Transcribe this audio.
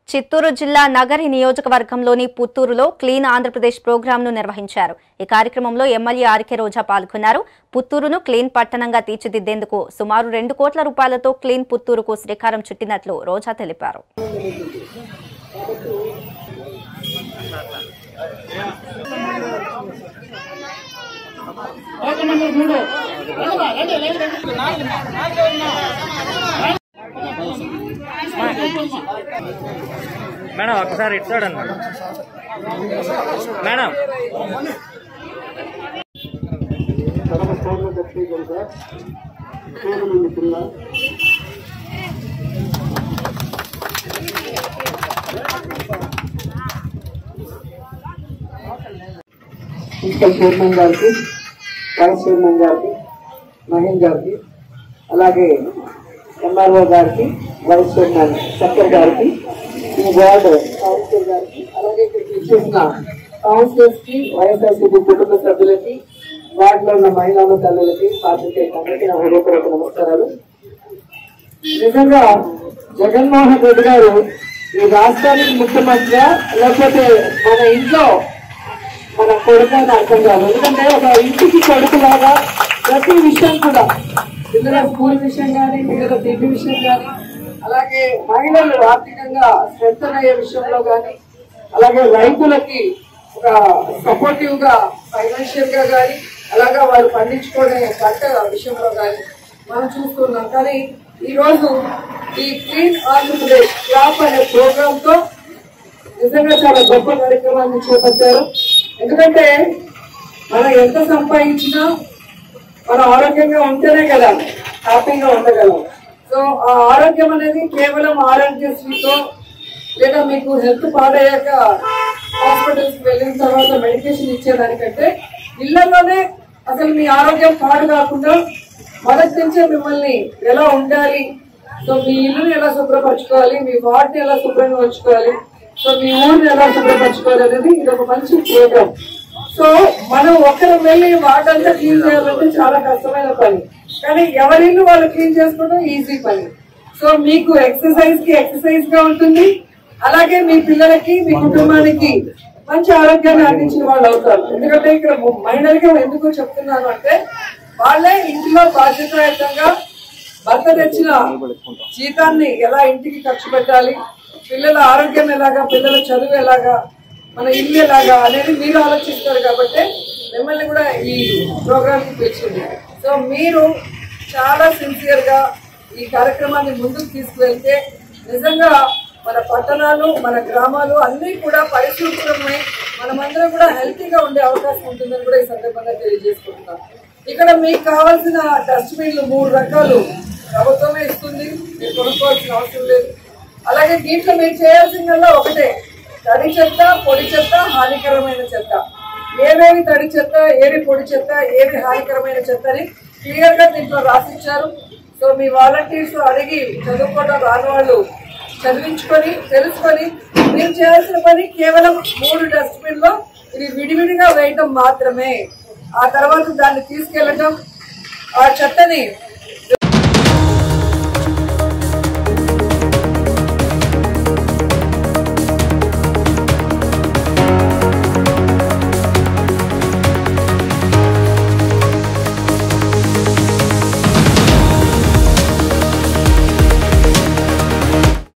చిత్తూరు జిల్లా నగరి నియోజకవర్గంలోని పుత్తూరులో క్లీన్ ఆంధ్రప్రదేశ్ ప్రోగ్రాంను నిర్వహించారు ఈ కార్యక్రమంలో ఎమ్మెల్యే ఆర్కే రోజా పాల్గొన్నారు పుత్తూరును క్లీన్ పట్టణంగా తీర్చిదిద్దేందుకు సుమారు రెండు కోట్ల రూపాయలతో క్లీన్ పుత్తూరుకు శ్రీకారం చుట్టినట్లు రోజా తెలిపారు మేడం ఒకసారి ఇటు చూడండి మేడం కడప స్టోర్లో తెప్పించాం సార్ స్టోర్ నుండి కింద ప్రిన్సిపల్ చైర్మన్ గారికి వైస్ చైర్మన్ గారికి మహేష్ గారికి అలాగే ఎంఆర్ఓ గారికి వైస్ చైర్మన్ శంకర్ గారికి ఈ వార్డు కౌన్సిలర్ గారికి అలాగే ఇక్కడికి ఇచ్చేసిన కౌన్సిలర్స్ కి వైఎస్ఆర్సీపీ కుటుంబ సభ్యులకి వార్డులో ఉన్న మహిళలు తల్లులకి పాత్రికేయులందరికీ నా హృదయపూర్వక నమస్కారాలు నిజంగా జగన్మోహన్ రెడ్డి గారు ఈ రాష్ట్రానికి ముఖ్యమంత్రి లేకపోతే మన ఇంట్లో మన కొడుకు అని అర్థం కాదు ఎందుకంటే ఒక ఇంటికి కొడుకులాగా ప్రతి విషయం కూడా పిల్లల స్కూల్ విషయం కానీ పిల్లల తిండి విషయం కానీ అలాగే మహిళలు ఆర్థికంగా స్ట్రెంగ్ అయ్యే విషయంలో కానీ అలాగే రైతులకి ఒక సపోర్టివ్ గా ఫైనాన్షియల్ గా కానీ అలాగా వారు పండించుకునే పంట విషయంలో కానీ మనం చూస్తున్నాం కానీ ఈ రోజు ఈ క్లీన్ ఆంధ్రప్రదేశ్ క్రాప్ అనే ప్రోగ్రామ్ తో నిజంగా చాలా గొప్ప కార్యక్రమాన్ని చేపట్టారు ఎందుకంటే మనం ఎంత సంపాదించినా మనం ఆరోగ్యంగా ఉంటేనే కదా హ్యాపీగా ఉండగలం సో ఆ ఆరోగ్యం అనేది కేవలం ఆరోగ్యశ్రీతో లేదా మీకు హెల్త్ పాడయ్యాక హాస్పిటల్స్ కి వెళ్ళిన తర్వాత మెడికేషన్ ఇచ్చేదానికంటే ఇళ్లలోనే అసలు మీ ఆరోగ్యం పాడు కాకుండా మొదటి నుంచే మిమ్మల్ని ఎలా ఉండాలి సో మీ ఇల్లుని ఎలా శుభ్రపరచుకోవాలి మీ వార్డుని ఎలా శుభ్రంగా ఉంచుకోవాలి సో మీ ఊరిని ఎలా శుభ్రపరచుకోవాలి అనేది ఇది ఒక మంచి ప్రోగ్రామ్ సో మనం ఒక్కరు వెళ్ళి వాటంతా క్లీన్ చేయాలంటే చాలా కష్టమైన పని కానీ ఎవరి ఇల్లు వాళ్ళు క్లీన్ చేసుకోవడం ఈజీ పని సో మీకు ఎక్సర్సైజ్ కి ఎక్సర్సైజ్ గా ఉంటుంది అలాగే మీ పిల్లలకి మీ కుటుంబానికి మంచి ఆరోగ్యాన్ని అందించిన వాళ్ళు అవుతారు ఎందుకంటే ఇక్కడ మహిళలుగా ఎందుకు చెప్తున్నాను అంటే వాళ్ళే ఇంట్లో బాధ్యతాయుతంగా భర్త తెచ్చిన జీతాన్ని ఎలా ఇంటికి ఖర్చు పెట్టాలి పిల్లల ఆరోగ్యం ఎలాగా పిల్లల చదువు ఎలాగా మన ఇల్లు ఎలాగా అనేది మీరు ఆలోచిస్తారు కాబట్టి మిమ్మల్ని కూడా ఈ ప్రోగ్రామ్ కి పిలిచింది సో మీరు చాలా సిన్సియర్ గా ఈ కార్యక్రమాన్ని ముందుకు తీసుకువెళ్తే నిజంగా మన పట్టణాలు మన గ్రామాలు అన్ని కూడా పరిశుభ్రమై మనమందరం కూడా హెల్తీగా ఉండే అవకాశం ఉంటుందని కూడా ఈ సందర్భంగా తెలియజేసుకుంటున్నాం ఇక్కడ మీకు కావాల్సిన డస్ట్బిన్లు మూడు రకాలు ప్రభుత్వమే ఇస్తుంది మీరు కొనుక్కోవాల్సిన అవసరం లేదు అలాగే దీంట్లో మీరు చేయాల్సిందల్లా ఒకటే తడి చెత్త పొడి చెత్త హానికరమైన చెత్త ఏవేవి తడి చెత్త ఏవి పొడి చెత్త ఏవి హానికరమైన చెత్త అని క్లియర్ గా దీంట్లో రాసిచ్చారు సో మీ వాలంటీర్స్ అడిగి చదువుకోవడం రాని వాళ్ళు చదివించుకొని తెలుసుకొని మీరు చేయాల్సిన పని కేవలం మూడు డస్ట్బిన్ లో ఇది విడివిడిగా వేయటం మాత్రమే ఆ తర్వాత దాన్ని తీసుకెళ్లటం ఆ చెత్తని